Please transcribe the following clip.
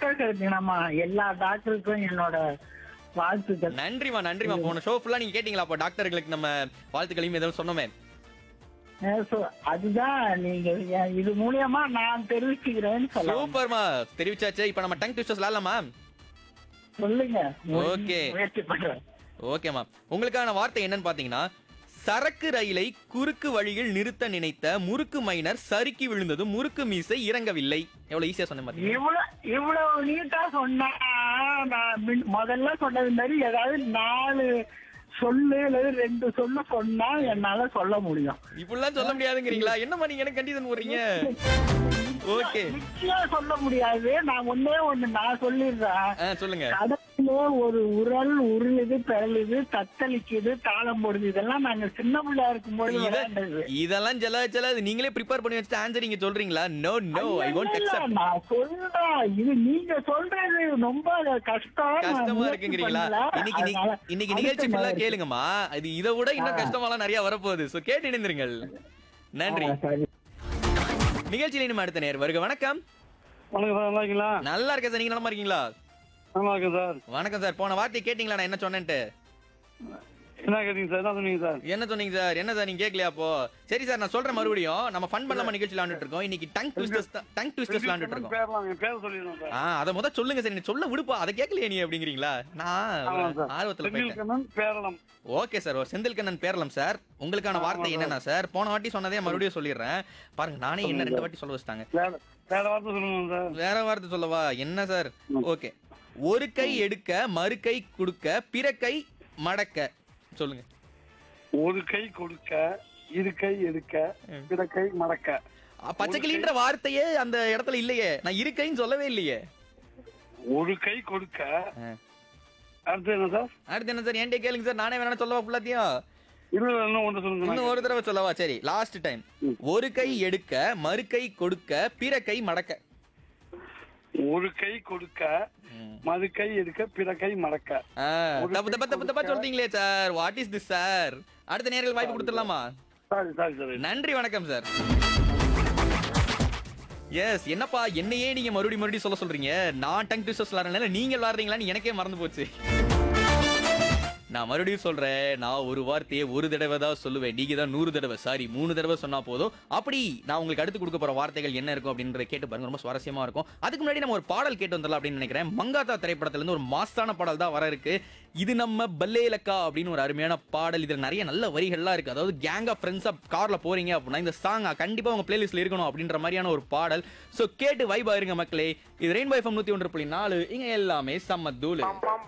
தினமா எல்லா டாக்டருக்கும் என்னோட வாழ்த்துக்கள் நன்றிமா நன்றிமா போன ஷோ ஃபுல்லா நீங்க கேட்டீங்களா அப்போ டாக்டர்களுக்கு நம்ம வாழ்த்துக்களையும் எதுவும் சொன்னோமே அஹ் so அதுதான் நீங்க எ- இது மூலியமா நான் தெரிவிச்சுக்கிறேன்னு சொல்லலாம் சூப்பர்மா தெரிவிச்சாச்சு இப்போ நம்ம டங் ட்விஸ்டர்ஸ் விளாடலாமா சொல்லுங்க Okay. முயற்சி பண்றேன் ஓகேமா உங்களுக்கான வார்த்தை என்னன்னு பாத்தீங்கன்னா சரக்கு ரயிலை குறுக்கு வழியில் நிறுத்த நினைத்த முறுக்கு மைனர் சறுக்கி விழுந்தது முறுக்கு மீசை இறங்கவில்லை எவ்வளவு ஈஸியா சொன்ன பாத்தீங்க இவ்வளவு இவ்வளவு நீட்டா சொன்னா நான் மின்- முதல்ல சொன்னது மாதிரி ஏதாவது நாலு சொல்லு அல்லது ரெண்டு சொல்லு சொன்னா என்னால சொல்ல முடியும் இப்படிலாம் சொல்ல முடியாதுங்கிறீங்களா என்னம்மா நீங்க எனக்கு கண்டிஷன் போடுறீங்க ஓகே நிச்சயம் சொல்ல முடியாது நான் ஒன்னே ஒண்ணு நான் சொல்லிடுறேன் சொல்லுங்க கடல்ல ஒரு உரல் உருளுது பிறழுது தத்தளிக்குது தாளம் போடுது இதெல்லாம் நாங்க சின்ன பிள்ளையா இருக்கும்போது இத- விளையாண்டது இதெல்லாம் செல்ல செல்லாது நீங்களே ப்ரிப்பேர் பண்ணி வச்சுட்டு ஆன்சர் நீங்க சொல்றீங்களா நோ நோ ஐ ஒன்ட் இல்ல, அக்செப்ட் நான் சொல்றேன் இது நீங்க சொல்றது ரொம்ப கஷ்டம் நான் கஷ்டமா முயற்சி இருக்குங்கிறீங்களா பண்ணல. இன்னைக்கு நீ- அதனால இன்னைக்கு அடுத்த நிகழ்ச்சி ஃபுல்லா மாதிரி. கேளுங்கம்மா இது இதை விட இன்னும் கஷ்டமாலாம் நிறைய வரப்போகுது சோ கேட்டு இணைந்திருங்கள் நன்றி ஆ, சரி நிகழ்ச்சியில இனிமே அடுத்த நேர் வருக வணக்கம் வணக்கம் சார் நல்லா இருக்கீங்களா நல்லா இருக்கேன் சார் நீங்க நலமா இருக்கீங்களா நல்லா இருக்கேன் சார் வணக்கம் சார் போன வார்த்தை கேட்டீங்களா நான் என்ன சொன்னேன்ட்டு என்ன கேட்டீங்க சார் என்ன சொன்னீங்க சார் என்ன சொன்னீங்க சார் என்ன சார் நீங்க கேட்கலையா அப்போ சரி சார் நான் சொல்றேன் மறுபடியும் நம்ம ஃபன் பண்ணலாமா நிகழ்ச்சி விளையாண்டுட்டு இருக்கோம் இன்னைக்கு டங் ட்விஸ்டர்ஸ் டங் ட்விஸ்டர்ஸ் விளையாண்டுட்டு இருக்கோம் பேரலாம் என் பேர் சொல்லிடுறேன் சார் ஆ அத முத சொல்லுங்க சார் நீ சொல்ல விடுப்பா அதை கேட்கலையே நீ அப்படிங்கிறீங்களா நான் ஆமாம் சார் ஆர்வத்துல போயிட்டேன் Senthilkannan Peralam okay sir Senthilkannan Peralam sir உங்களுக்கான வார்த்தை என்னன்னா சார் போன வாட்டி சொன்னதே மறுபடியும் சொல்லிடுறேன் பாருங்க நானே என்ன ரெண்டு வாட்டி சொல்ல வச்சிட்டாங்க வேற வேற வார்த்தை சொல்லுங்க சார் வேற வார்த்தை சொல்லவா என்ன சார் ஓகே ஒரு கை எடுக்க மறு கை கொடுக்க பிற கை மடக்க சொல்லுங்க ஒரு கை கொடுக்க இரு கை எடுக்க பிற கை மடக்க அ, பச்சைக்கிளின்ற வார்த்தையே அந்த இடத்துல இல்லையே நான் இருக்கைன்னு சொல்லவே இல்லையே ஒரு கை கொடுக்க ஆ. அடுத்து என்ன சார் அடுத்து என்ன சார் என்கிட்ட கேளுங்க சார் நானே வேணா சொல்லவா ஃபுல்லாத்தையும் இருபது இன்னும் ஒன்று சொல்லுங்க இன்னும் ஒரு தடவை சொல்லவா சரி லாஸ்ட் டைம் ஒரு கை எடுக்க மறு கை கொடுக்க பிற கை மடக்க ஒரு கை கொடுக்க மறு கை எடுக்க பிற கை மடக்க ஆ, தப்பு தப்பு தப்பு தப்பா சொல்றீங்களே sir what is this sir அடுத்த நேர்கள் வாய்ப்பு கொடுத்துடலாமா சாரி சாரி சார் நன்றி வணக்கம் சார் எஸ் என்னப்பா என்னையே நீங்க மறுபடியும் மறுபடியும் சொல்ல சொல்றீங்க நான் டங் ட்விஸ்டர்ஸ் விளாடுறதுனால நீங்க விளாடுறீங்களான்னு எனக்கே மறந்து போச்சு நான் மறுபடியும் சொல்றேன் நான் ஒரு வார்த்தையை ஒரு தடவை தான் சொல்லுவேன் நீங்க தான் நூறு தடவை சாரி மூணு தடவை சொன்னா போதும் அப்படி நான் உங்களுக்கு அடுத்து கொடுக்க போற வார்த்தைகள் என்ன இருக்கும் அப்படின்றத கேட்டு பாருங்க ரொம்ப சுவாரஸ்யமா இருக்கும் அதுக்கு முன்னாடி நம்ம ஒரு பாடல் கேட்டு வந்துடலாம் அப்படின்னு நினைக்கிறேன் மங்காத்தா திரைப்படத்துல இருந்து ஒரு மாசான பாடல் தான் வர இருக்கு இது நம்ம பல்லேலக்கா அப்படின்னு ஒரு அருமையான பாடல் இதுல நிறைய நல்ல வரிகள்லாம் இருக்கு அதாவது கேங் ஆஃப் ஃப்ரெண்ட்ஸா கார்ல போறீங்க அப்படின்னா இந்த சாங் கண்டிப்பா உங்க பிளேலிஸ்ட்ல இருக்கணும் அப்படின்ற மாதிரியான ஒரு பாடல் சோ கேட்டு வைபா இருங்க மக்களே இது ரெயின்போ எஃப்எம் நூத்தி ஒன்று புள்ளி நாலு இங்க எல்லாமே செம்ம தூளு